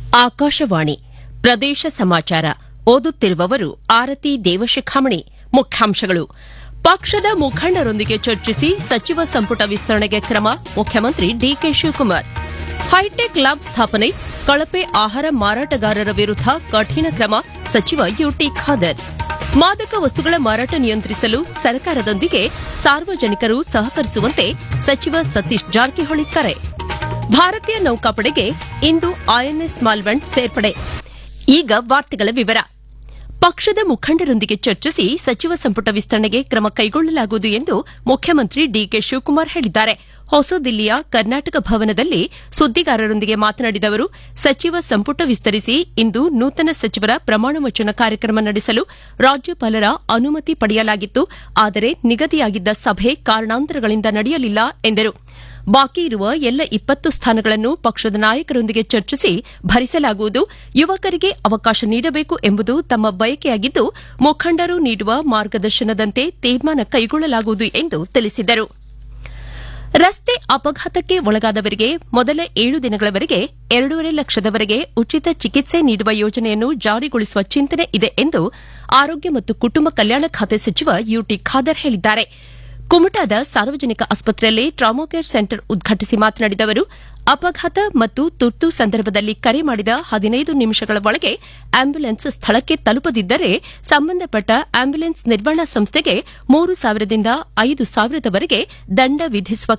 ಆಕಾಶವಾಣಿ ಪ್ರದೇಶ ಸಮಾಚಾರ ಓದುತ್ತಿರುವವರು ಆರತಿ ದೇವಶಿಖಾಮಣಿ ಮುಖ್ಯಾಂಶಗಳು ಪಕ್ಷದ ಮುಖಂಡರೊಂದಿಗೆ ಚರ್ಚಿಸಿ ಸಚಿವ ಸಂಪುಟ ವಿಸ್ತರಣೆಗೆ ಕ್ರಮ ಮುಖ್ಯಮಂತ್ರಿ ಡಿಕೆ ಶಿವಕುಮಾರ್ ಹೈಟೆಕ್ ಲ್ಯಾಬ್ ಸ್ಥಾಪನೆ ಕಳಪೆ ಆಹಾರ ಮಾರಾಟಗಾರರ ವಿರುದ್ಧ ಕಠಿಣ ಕ್ರಮ ಸಚಿವ ಯುಟಿ ಖಾದರ್ ಮಾದಕ ವಸ್ತುಗಳ ಮಾರಾಟ ನಿಯಂತ್ರಿಸಲು ಸರ್ಕಾರದೊಂದಿಗೆ ಸಾರ್ವಜನಿಕರು ಸಹಕರಿಸುವಂತೆ ಸಚಿವ ಸತೀಶ್ ಜಾರಕಿಹೊಳಿ ಕರೆ ಭಾರತೀಯ ನೌಕಾಪಡೆಗೆ ಇಂದು ಐಎನ್ಎಸ್ ಮಾಲ್ವಂಡ್ ಸೇರ್ಪಡೆ ಈಗ ವಾರ್ತೆಗಳ ವಿವರ ಪಕ್ಷದ ಮುಖಂಡರೊಂದಿಗೆ ಚರ್ಚಿಸಿ ಸಚಿವ ಸಂಪುಟ ವಿಸ್ತರಣೆಗೆ ಕ್ರಮ ಕೈಗೊಳ್ಳಲಾಗುವುದು ಎಂದು ಮುಖ್ಯಮಂತ್ರಿ ಡಿಕೆ ಶಿವಕುಮಾರ್ ಹೇಳಿದ್ದಾರೆ ಹೊಸದಿಲ್ಲಿಯ ಕರ್ನಾಟಕ ಭವನದಲ್ಲಿ ಸುದ್ದಿಗಾರರೊಂದಿಗೆ ಮಾತನಾಡಿದ ಅವರು ಸಚಿವ ಸಂಪುಟ ವಿಸ್ತರಿಸಿ ಇಂದು ನೂತನ ಸಚಿವರ ಪ್ರಮಾಣ ವಚನ ಕಾರ್ಯಕ್ರಮ ನಡೆಸಲು ರಾಜ್ಯಪಾಲರ ಅನುಮತಿ ಪಡೆಯಲಾಗಿತ್ತು ಆದರೆ ನಿಗದಿಯಾಗಿದ್ದ ಸಭೆ ಕಾರಣಾಂತರಗಳಿಂದ ನಡೆಯಲಿಲ್ಲ ಎಂದರು ಬಾಕಿ ಇರುವ ಎಲ್ಲ ಇಪ್ಪತ್ತು ಸ್ಥಾನಗಳನ್ನು ಪಕ್ಷದ ನಾಯಕರೊಂದಿಗೆ ಚರ್ಚಿಸಿ ಭರಿಸಲಾಗುವುದು ಯುವಕರಿಗೆ ಅವಕಾಶ ನೀಡಬೇಕು ಎಂಬುದು ತಮ್ಮ ಬಯಕೆಯಾಗಿದ್ದು ಮುಖಂಡರು ನೀಡುವ ಮಾರ್ಗದರ್ಶನದಂತೆ ತೀರ್ಮಾನ ಕೈಗೊಳ್ಳಲಾಗುವುದು ಎಂದು ತಿಳಿಸಿದರು ರಸ್ತೆ ಅಪಘಾತಕ್ಕೆ ಒಳಗಾದವರಿಗೆ ಮೊದಲ ಏಳು ದಿನಗಳವರೆಗೆ ಎರಡೂವರೆ ಲಕ್ಷದವರೆಗೆ ಉಚಿತ ಚಿಕಿತ್ಸೆ ನೀಡುವ ಯೋಜನೆಯನ್ನು ಜಾರಿಗೊಳಿಸುವ ಚಿಂತನೆ ಇದೆ ಎಂದು ಆರೋಗ್ಯ ಮತ್ತು ಕುಟುಂಬ ಕಲ್ಯಾಣ ಖಾತೆ ಸಚಿವ ಯುಟಿ ಖಾದರ್ ಹೇಳಿದ್ದಾರೆ ಕುಮಟಾದ ಸಾರ್ವಜನಿಕ ಆಸ್ಪತ್ರೆಯಲ್ಲಿ ಟ್ರಾಮಾಕೇರ್ ಸೆಂಟರ್ ಉದ್ಘಾಟಿಸಿ ಮಾತನಾಡಿದ ಅವರು ಅಪಘಾತ ಮತ್ತು ತುರ್ತು ಸಂದರ್ಭದಲ್ಲಿ ಕರೆ ಮಾಡಿದ ಹದಿನೈದು ನಿಮಿಷಗಳ ಒಳಗೆ ಆಂಬ್ಯುಲೆನ್ಸ್ ಸ್ಥಳಕ್ಕೆ ತಲುಪದಿದ್ದರೆ ಸಂಬಂಧಪಟ್ಟ ಆಂಬ್ಯುಲೆನ್ಸ್ ನಿರ್ವಹಣಾ ಸಂಸ್ಥೆಗೆ ಮೂರು ಸಾವಿರದಿಂದ ಐದು ಸಾವಿರದವರೆಗೆ ದಂಡ ವಿಧಿಸುವ